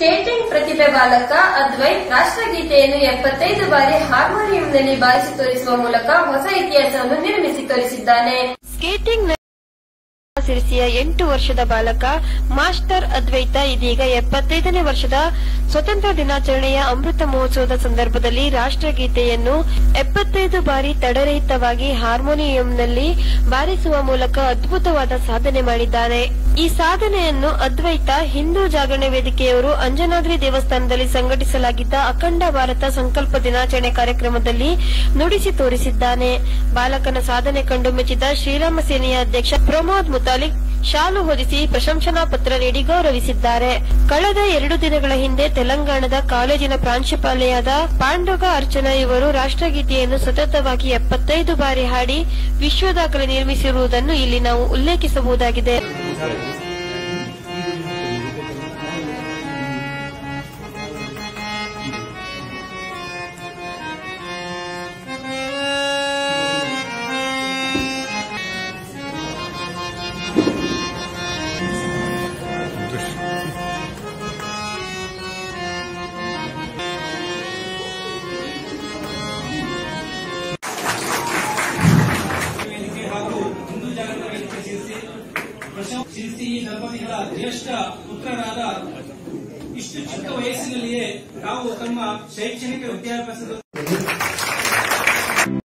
skating ಪ್ರತಿಭೆ ಬಾಲಕ ಅದ್ವೈತ್ ರಾಷ್ಟ್ರಗೀತೆಯನ್ನು ಎಪ್ಪತ್ತೈದು ಬಾರಿ ಹಾರ್ಮೋನಿಯಂನಲ್ಲಿ ಬಾರಿಸಿ ತೋರಿಸುವ ಮೂಲಕ ಹೊಸ ಇತಿಹಾಸವನ್ನು ನಿರ್ಮಿಸಿ ತೋರಿಸಿದ್ದಾನೆ ಸ್ಕೇಟಿಂಗ್ ಸಿರಿಸಿಯ ಎಂಟು ವರ್ಷದ ಬಾಲಕ ಮಾಸ್ಟರ್ ಅದ್ವೈತ ಇದೀಗ ಎಪ್ಪತ್ತೈದನೇ ವರ್ಷದ ಸ್ವತಂತ್ರ ದಿನಾಚರಣೆಯ ಅಮೃತ ಮಹೋತ್ಸವದ ಸಂದರ್ಭದಲ್ಲಿ ರಾಷ್ಟ್ರಗೀತೆಯನ್ನು ಎಪ್ಪತ್ತೈದು ಬಾರಿ ತಡೆರಹಿತವಾಗಿ ಹಾರ್ಮೋನಿಯಂನಲ್ಲಿ ಬಾರಿಸುವ ಮೂಲಕ ಅದ್ಭುತವಾದ ಸಾಧನೆ ಮಾಡಿದ್ದಾರೆ ಈ ಸಾಧನೆಯನ್ನು ಅದ್ವೈತ ಹಿಂದೂ ಜಾಗರಣೆ ವೇದಿಕೆಯವರು ಅಂಜನಾದ್ರಿ ದೇವಸ್ಥಾನದಲ್ಲಿ ಸಂಘಟಿಸಲಾಗಿದ್ದ ಅಖಂಡ ಭಾರತ ಸಂಕಲ್ಪ ದಿನಾಚರಣೆ ಕಾರ್ಯಕ್ರಮದಲ್ಲಿ ನುಡಿಸಿ ತೋರಿಸಿದ್ದಾನೆ ಬಾಲಕನ ಸಾಧನೆ ಕಂಡು ಮೆಚ್ಚಿದ ಶ್ರೀರಾಮ ಸೇನೆಯ ಅಧ್ಯಕ್ಷ ಪ್ರಮೋದ್ ಮುತಾಲಿಕ್ ಶಾಲು ಹೊದಿಸಿ ಪ್ರಶಂಸನಾ ಪತ್ರ ನೀಡಿ ಗೌರವಿಸಿದ್ದಾರೆ ಕಳೆದ ಎರಡು ದಿನಗಳ ಹಿಂದೆ ತೆಲಂಗಾಣದ ಕಾಲೇಜಿನ ಪ್ರಾಂಶುಪಾಲೆಯಾದ ಪಾಂಡೋಗ ಅರ್ಚನಾ ಇವರು ರಾಷ್ಟ್ರಗೀತೆಯನ್ನು ಸತತವಾಗಿ ಎಪ್ಪತ್ತೈದು ಬಾರಿ ಹಾಡಿ ವಿಶ್ವ ದಾಖಲೆ ನಿರ್ಮಿಸಿರುವುದನ್ನು ಇಲ್ಲಿ ನಾವು ಉಲ್ಲೇಖಿಸಬಹುದಾಗಿದೆ ವೇದಿಕೆ ಹಾಗೂ ಹಿಂದೂ ಜಾಗೃತ ವೇದಿಕೆ ಸೇರಿಸಿ ಪ್ರಶಂಸ ಶಿರಸಿ ದಂಪತಿಗಳ ಜ್ಯೇಷ್ಠ ಪುತ್ರರಾದ ಇಷ್ಟು ಚಿಕ್ಕ ವಯಸ್ಸಿನಲ್ಲಿಯೇ ತಾವು ತಮ್ಮ ಶೈಕ್ಷಣಿಕ ವಿದ್ಯಾಭ್ಯಾಸದ